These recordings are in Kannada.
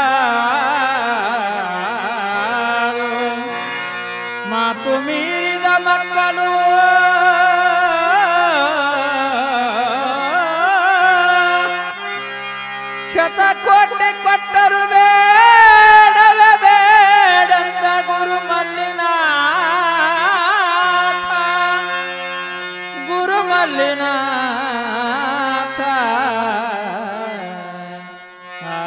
ಮಾತು ಮೀರಿದ ಮಕ್ಕಳು ಶತಕೋಟೆ ಕೊಟ್ಟರು ಬೇಡವೇ ಬೇಡಂತ ಗುರು ಮಲ್ಲಿನಾಥ ಗುರು ಮಲ್ಲಿನಾಥ ಆ,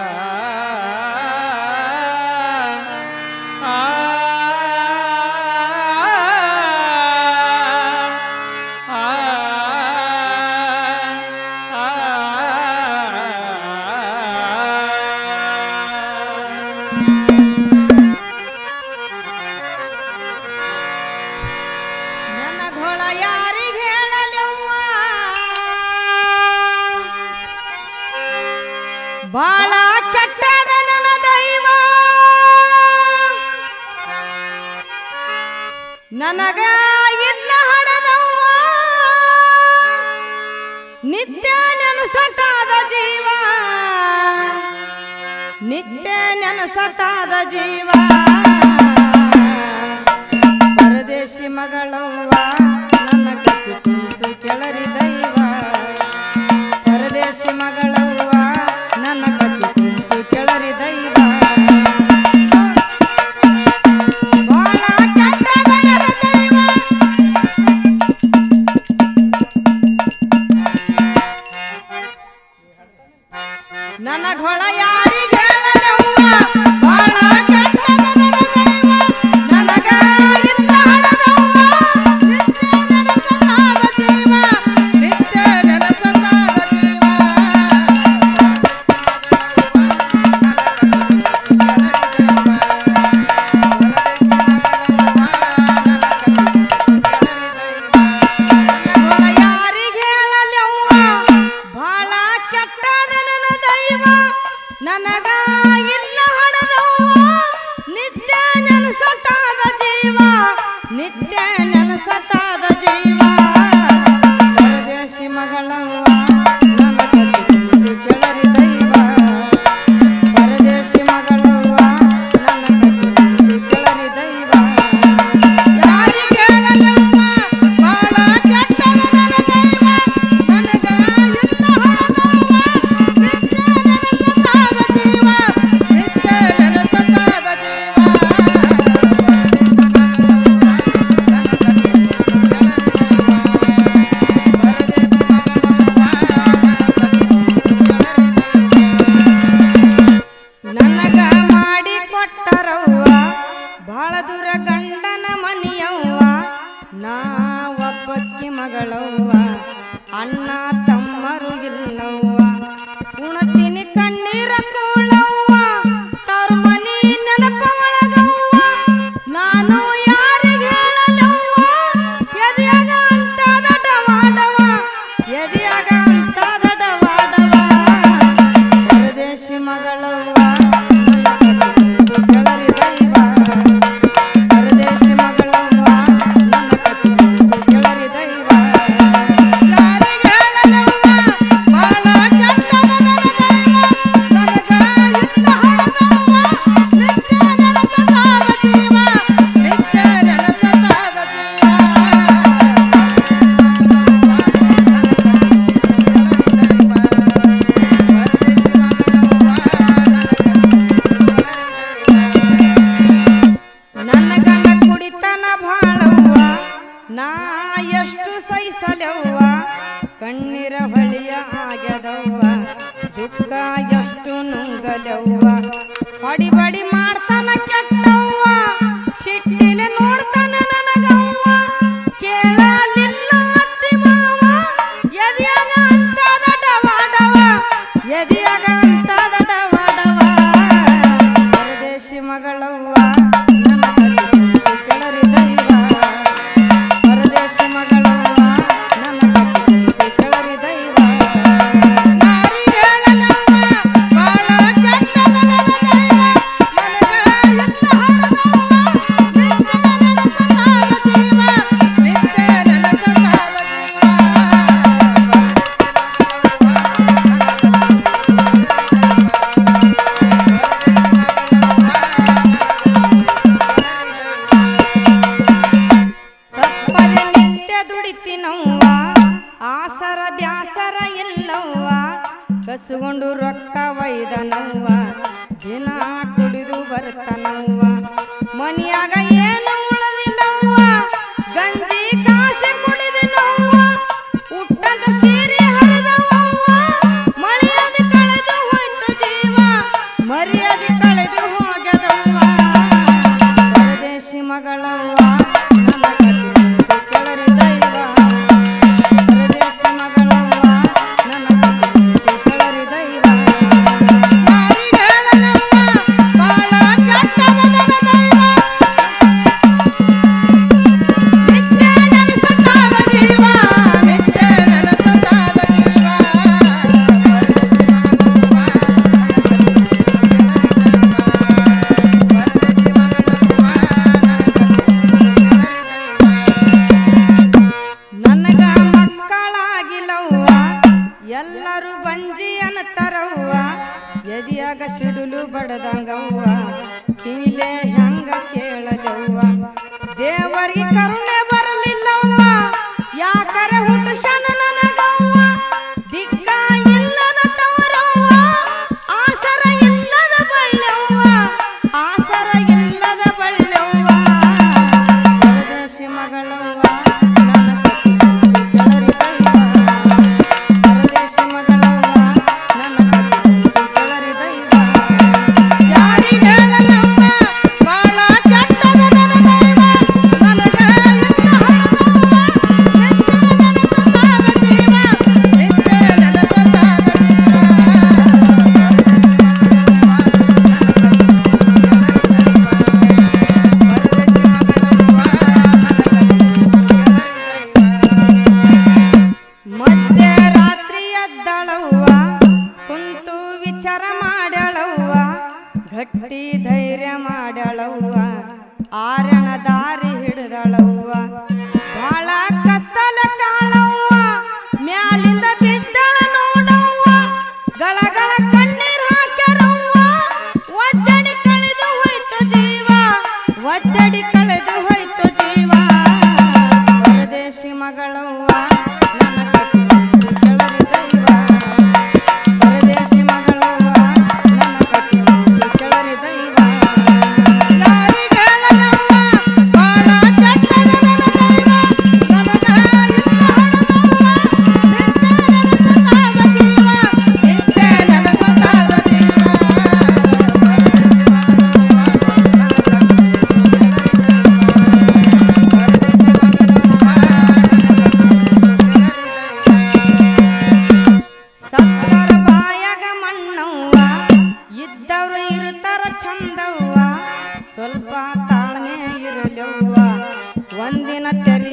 ಆ, ಆ, ಆ. ನನ್ನ ಘೋಳ ಯಾರಿಗೆ ಹೇಳಲವ್ವ ಬಾಳ ಕೆಟ್ಟದ ನನ್ನ ದೈವ ನನಗ ಇಲ್ಲ ಹಡದವ್ವ ನಿತ್ಯ ನೆನಸತಾದ ಜೀವ ನಿತ್ಯ ನೆನಸತಾದ ಜೀವ ಪರದೇಶಿ ಮಗಳವ್ವ ನನ್ನ ಕತ್ತಿ ಕುಂತು ಕೆಳರಿ ದೈವ ಪರದೇಶಿ ಮಗಳವ್ವ ನನ್ನ ಕತ್ತಿ ಕುಂತು ಕೆಳರಿ ದೈವ ಬಾಳ ಕೆಟ್ಟದ ನನ್ನ ದೈವ. ನನ್ನ ಹೊಳ ಯಾರಿಗೆ ಹೇಳಲವ್ವ? ಬಾಳ ಕೆಟ್ಟದ ನನ್ನ ದೈವ. ನನಗ ಇಲ್ಲ ಹಣದವ್ವ. ನಿತ್ಯ ನೆನಸತಾದ ಜೀವ. ನಿತ್ಯ ನೆನಸತಾದ ಜೀವ. ನನ್ನ ಹೊಳ ಯಾರಿಗೆ ಹೇಳಲವ್ವ? ಬಾಳ ಕೆಟ್ಟದ ನನ್ನ ದೈವ ನನಗ ಇಲ್ಲ ಹಣದವ್ವ ನಿತ್ಯ ನೆನಸತಾದ ಜೀವ ನಿತ್ಯ ನೆನಸತಾದ ಜೀವ ಪರದೇಶಿ ಮಗಳವ್ವ ನನ್ನ ಕತ್ತಿ ಕುಂತು ಕೆಳರಿ ದೈವ ಪರದೇಶಿ ಮಗಳವ್ವ ನನ್ನ ಕತ್ತಿ ಕುಂತು ಕೆಳರಿ ದೈವ ಯಾರಿಗೆ ಹೇಳಲವ್ವ? ಬಾಳ ಕೆಟ್ಟದ ನನ್ನ ದೈವ ನನಗ ಇಲ್ಲ ಹಣದವ್ವ ನಿತ್ಯ ನೆನಸತಾದ ಜೀವ ನಿತ್ಯ ನೆನಸತಾದ ನನಗ ಮಾಡಿ ಕೊಟ್ಟರವ್ವ ಬಹಳ ದೂರ ಗಂಡನ ಮನಿಯವ್ವ ನಾ ಒಬ್ಬಕ್ಕಿ ಮಗಳವ್ವ ಅಣ್ಣ ತಮ್ಮರು ಇಲ್ಲವ್ವ ಉಣತೀನಿ ಕಣ್ಣೀರ ಕೂಳವ್ವ ತವ್ರ ಮನಿ ನೆನಪ ಒಳಗವ್ವ ನಾನು ಯಾರಿಗೆ ಹೇಳಲವ್ವ ಎದೆಯಾಗ ಅಂತ ದಡವಾಡವ ಎದೆಯಾಗ ಅಂತ ದಡವಾಡವ ಪರದೇಶಿ ಮಗಳವ್ವ ಕೆಳರಿ ದೈವ ಪರದೇಶಿ ಮಗಳವ್ವ ನನ್ನ ಕತ್ತಿ ಕುಂತು ಕೆಳರಿ ದೈವ ಯಾರಿಗೆ ಹೇಳಲವ್ವ ಬಾಳ ಕೆಟ್ಟದ ನನ್ನ ದೈವ ನನಗ ಇಲ್ಲ ಹಣದವ್ವ ನಿತ್ಯ ನೆನಸತಾದ ಜೀವ ನಿತ್ಯ ನೆನಸತಾದ ನನ್ನ ಗಂಡ ಕುಡಿತನ ಬಾಳವ್ವ ನಾ ಎಷ್ಟು ಸಹಿಸಲವ್ವ ಕಣ್ಣೀರ ಹೊಳಿಯ ಆಗ್ಯದವ್ವ ದುಃಖ ಎಷ್ಟು ನುಂಗಲವ್ವ ಬಡಿ ಬಡಿ ಮಾಡ್ತಾನ ಕೆಟ್ಟವ್ವ ಸಿಟ್ಟಿನ ನೋಡ್ತಾನ ನನಗವ್ವ ಕೇಳಲಿಲ್ಲ ಅತ್ತಿ ಮಾವ ಎದೆಯಾಗ ಅಂತ ದಡವಾಡವ ಎದೆಯಾಗ ಅಂತ ದಡವಾಡವ ಪರದೇಶಿ ಮಗಳವ್ವ ನನ್ನ ಕತ್ತಿ ಕುಂತು ಕೆಳರಿ ದೈವ ಪರದೇಶಿ ಮಗಳವ್ವ ನನ್ನ ಕತ್ತಿ ಕುಂತು ಕೆಳರಿ ದೈವ ಯಾರಿಗೆ ಹೇಳಲವ್ವ ಬಾಳ ಕೆಟ್ಟದ ನನ್ನ ದೈವ ಕುಡಿದು ಬರ್ತಾನವ್ವ ಮನಿಯಾಗ ಏನು ಉಳದಿಲ್ಲವ್ವ ಗಂಜಿ ಕಾಸೆ ಕುಡಿದಿನವ್ವ ಉಟ್ಟಂತ ಸೀರೆ ಹರಿದವವ್ವ ಮಳೆಯದ ಕಳೆದು ಹೋಯ್ತು ಜೀವ ಮರ್ಯಾದೆ ಕಳೆದು ಹೋಗದವ್ವ ಪರದೇಶಿ ಮಗಳವ್ವ ನನ್ನ ಕತೆ ಕುಂತು ಕೆಳರಿ ದೈವ ಪರದೇಶಿ ಮಗಳವ್ವ ನನ್ನ ಕತೆ ಕುಂತು ಕೆಳರಿ ದೈವ ನಿತ್ಯ ನೆನೆಸುತ್ತಾದ ಜೀವ ನಿತ್ಯ ನನಗ ಮಕ್ಕಳಾಗಿಲ್ಲವ್ವ ಎಲ್ಲರೂ ಬಂಜಿ ಅನ್ನತಾರವ್ವ ಎದಿಯಾಗ ಸಿಡುಲು ಬಡದಂಗವ್ವ ಕಿವಿಲೆ ಹೆಂಗ ಕೇಳಲವ್ವ ದೇವರಿಗೆ ಕರುಣೆ ಬರಲಿಲ್ಲವ್ವ ಯಾಕರೆ ಹುಟ್ಟುಶನ ನನಗವ್ವ ದಿಕ್ಕ ಇಲ್ಲದ ತವರವ್ವ ಆಸರ ಇಲ್ಲದ ಬಳ್ಳೆವ್ವ ಆಸರ ಇಲ್ಲದ ಬಳ್ಳೆವ್ವ ಪರದೇಶಿ ಮಗಳವ್ವ ನನ್ನ ಕತಿ ಕುಂತು ಕೆಳರಿ ದೈವ ಪರದೇಶಿ ಮಗಳವ್ವ ನನ್ನ ಕತಿ ಕುಂತು ಕೆಳರಿ ದೈವ ಯಾರಿಗೆ ಹೇಳಲವ್ವ ಬಾಳ ಕೆಟ್ಟದ ನನ್ನ ದೈವ ನನಗ ಇಷ್ಟ ಹಣದವ್ವ ನಿತ್ಯ ನೆನೆಸುತ್ತಾದ ಜೀವ ನಿತ್ಯ ನೆನೆಸುತ್ತಾದ ಮಧ್ಯರಾತ್ರಿ ಎದ್ದಳವ್ವ ಕುಂತು ವಿಚಾರ ಮಾಡಳವ್ವ ಗಟ್ಟಿ ಧೈರ್ಯ ಮಾಡಳವ್ವ ಆರಣ ದಾರಿ ಹಿಡಿದಳವ್ವ ಬಾಳ ಕತ್ತಲ ಕಾಳವ್ವ ಮ್ಯಾಲಿಂದ ಬಿದ್ದಳ ನೋಡವ್ವ ಗಳಗಳ ಕಣ್ಣೀರ್ ಹಾಕ್ಯಾರವ್ವ ಒದ್ದಡಿ ಕಳೆದು ಹೋಯ್ತು ಜೀವ ಒದ್ದಡಿ ಕಳೆದು ಹೋಯ್ತು ಜೀವ ಪರದೇಶಿ ಮಗಳವ್ವ ನನ್ನ ಕತಿ ಕುಂತು ಕೆಳರಿ ದೈವ ಪರದೇಶಿ ಮಗಳವ್ವ ನನ್ನ ಕತಿ ಕುಂತು ಕೆಳರಿ ದೈವ ನಿತ್ಯ ನೆನೆಸುತ್ತಾದ ಜೀವ ಸತ್ತರ ಬಾಯಾಗ ಮಣ್ಣವ್ವ ಇದ್ದವ್ರು ಇರ್ತಾರ ಚಂದವ್ವ ಸ್ವಲ್ಪ ತಾಳ್ಮೆ ಇರಲವ್ವ ಒಂದಿನ ತೆರಿ